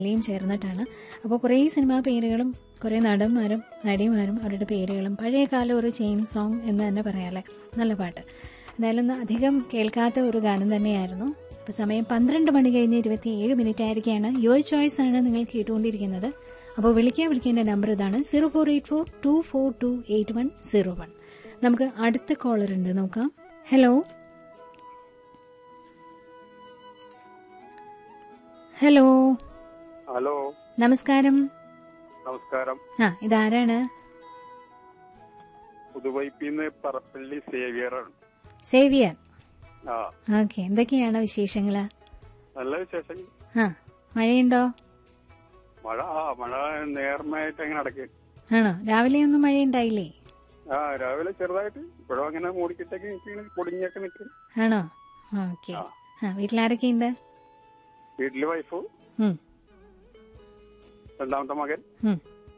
യും ചേർന്നിട്ടാണ് അപ്പോൾ കുറേ സിനിമാ പേരുകളും കുറേ നടന്മാരും നടിമാരും അവരുടെ പേരുകളും പഴയകാല ഒരു ചെയിൻ സോങ് എന്ന് തന്നെ പറയാമല്ലേ നല്ല പാട്ട് എന്തായാലും ഒന്ന് അധികം കേൾക്കാത്ത ഒരു ഗാനം തന്നെയായിരുന്നു ഇപ്പോൾ സമയം പന്ത്രണ്ട് മണി കഴിഞ്ഞ് ഇരുപത്തി ഏഴ് മിനിറ്റ് ആയിരിക്കുകയാണ് യുവർ ചോയ്സ് ആണ് നിങ്ങൾ കേട്ടുകൊണ്ടിരിക്കുന്നത് അപ്പോൾ വിളിക്കാൻ വിളിക്കേണ്ട നമ്പർ ഇതാണ് zero four eight four two four two eight one zero one നമുക്ക് അടുത്ത കോളർ ഉണ്ട് നോക്കാം ഹലോ ഹലോ ഹലോ നമസ്കാരം നമസ്കാരം ആ ഇതാരാണ് പുതുവൈപ്പിന്ന് പറപ്പള്ളി സേവിയറാണ് സേവിയർ ആ ഓക്കെ എന്തൊക്കെയാണ് വിശേഷങ്ങള് നല്ല വിശേഷം ആ മഴയുണ്ടോ മഴ ആ മഴ നേർമയായിട്ട് അങ്ങനെ നടക്കുക ആണോ രാവിലെ ഒന്നും മഴയുണ്ടായില്ലേ ആ രാവിലെ ചെറുതായിട്ട് ഇപ്പോഴും അങ്ങനെ മൂടിക്കിട്ടൊക്കെ നിൽക്കുന്നു പൊടിഞ്ഞൊക്കെ നിൽക്കും ആണോ ഓക്കെ ആ വീട്ടിലാരൊക്കെയുണ്ട് വീട്ടില് വൈഫ് ഉം, രണ്ടാമത്തെ മകൻ ഉം.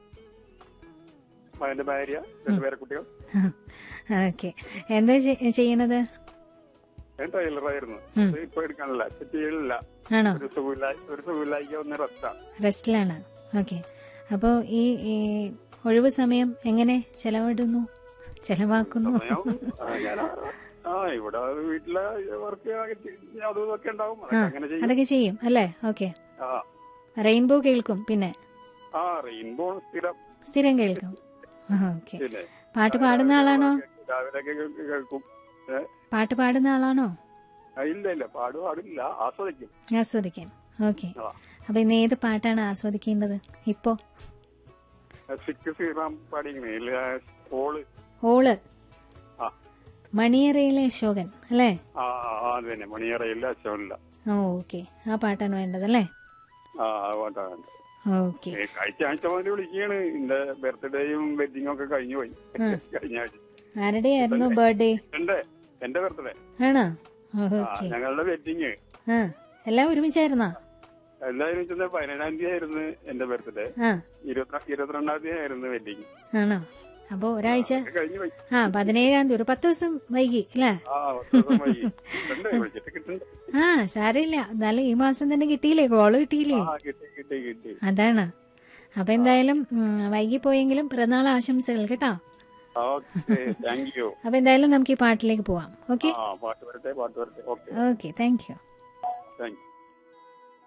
മകന്റെ ഭാര്യ രണ്ടുപേരെ കുട്ടികൾ ഓക്കെ എന്താ ചെ- ചെയ്യണത് ഞാൻ ടൈലറായിരുന്നു ഉം. ഇത് ഇപ്പൊ എടുക്കാനില്ല ഇപ്പൊ ചെയ്യലില്ല ആണോ ഒരു സുഖമില്ലായി ഒരു സുഖമില്ലായി ഒന്ന് റെസ്റ്റാണ് റെസ്റ്റിലാണ് ഓക്കെ അപ്പോൾ ഈ ഈ ഒഴിവ് സമയം എങ്ങനെ ചെലവിടുന്നു ചെലവാക്കുന്നു സമയം ആ, ഞാൻ ആ ഇവിടെ വീട്ടിലെ വർക്ക് അതും ഇതൊക്കെ ഉണ്ടാവും ആ അതൊക്കെ അങ്ങനെ ചെയ്യും അതൊക്കെ ചെയ്യും അല്ലേ ഓക്കെ ആ റെയിൻബോ കേൾക്കും പിന്നെ ആ റെയിൻബോ സ്ഥിരം സ്ഥിരം കേൾക്കും ഓക്കെ പിന്നെ പാട്ട് പാടുന്ന ആളാണോ രാവിലെയൊക്കെ കേ- കേൾക്കും ഏ? പാട്ട് പാടുന്ന ആളാണോ ആ, ഇല്ല ഇല്ല പാടും പാടില്ല ആസ്വദിക്കും ആസ്വദിക്കാൻ ഓക്കെ ആ അപ്പൊ ഇന്ന് ഏത് പാട്ടാണ് ആസ്വദിക്കേണ്ടത് ഇപ്പോ സിക്ക് ശ്രീറാം പാടിങ്ങനെ ഓള് ഓള് ആ മണിയറയിലെ അശോകൻ അല്ലേ ആ ആ, അത് തന്നെ മണിയറയില്ല അശോനില്ല ഓ ഓക്കെ ആ പാട്ടാണ് വേണ്ടത് അല്ലേ ആ ആ പാട്ടാണ് ഓക്കെ ഏ, കഴിഞ്ഞ ആഴ്ച മുതൽ വിളിക്കുകയാണ് എന്റെ ബർത്ത്ഡേയും വെഡിങ്ങും ഒക്കെ കഴിഞ്ഞു പോയി കഴിഞ്ഞ ആഴ്ച ആരുടെ ആയിരുന്നു ബർത്ത്ഡേ എന്റെ എന്റെ ബർത്ത്ഡേ ആണോ ആ ഓക്കെ ഞങ്ങളുടെ വെഡിങ് ആ എല്ലാം ഒരുമിച്ചായിരുന്നോ എല്ലാവരും വെച്ചാൽ പതിനേഴാം തീയതി ആയിരുന്നു എന്റെ ബർത്ത്ഡേ ആ ഇരുപത്തി ഇരുപത്തിരണ്ടാം തീയതി ആയിരുന്നു വെഡിങ് ആണോ അപ്പൊ ഒരാഴ്ച കഴിഞ്ഞു പോയി ആ പതിനേഴാം തീയതി ഒരു പത്ത് ദിവസം വൈകി അല്ലേ ആ പത്ത് ദിവസം വൈകി ഉണ്ട് വിളിച്ചിട്ട് കിട്ടുന്നുണ്ട് ആ സാരമില്ല എന്നാലും ഈ മാസം തന്നെ കിട്ടിയില്ലേ കോള് കിട്ടിയില്ലേ ആ കിട്ടി കിട്ടി കിട്ടി അതാണ് അപ്പൊ എന്തായാലും ഉം, വൈകിപ്പോയെങ്കിലും പിറന്നാൾ ആശംസകൾ കേട്ടോ ഓക്കെ താങ്ക് യു അപ്പൊ എന്തായാലും നമുക്ക് ഈ പാട്ടിലേക്ക് പോവാം ഓക്കെ ആ പാട്ട് വരട്ടെ പാട്ട് വരട്ടെ okay okay thank you thank U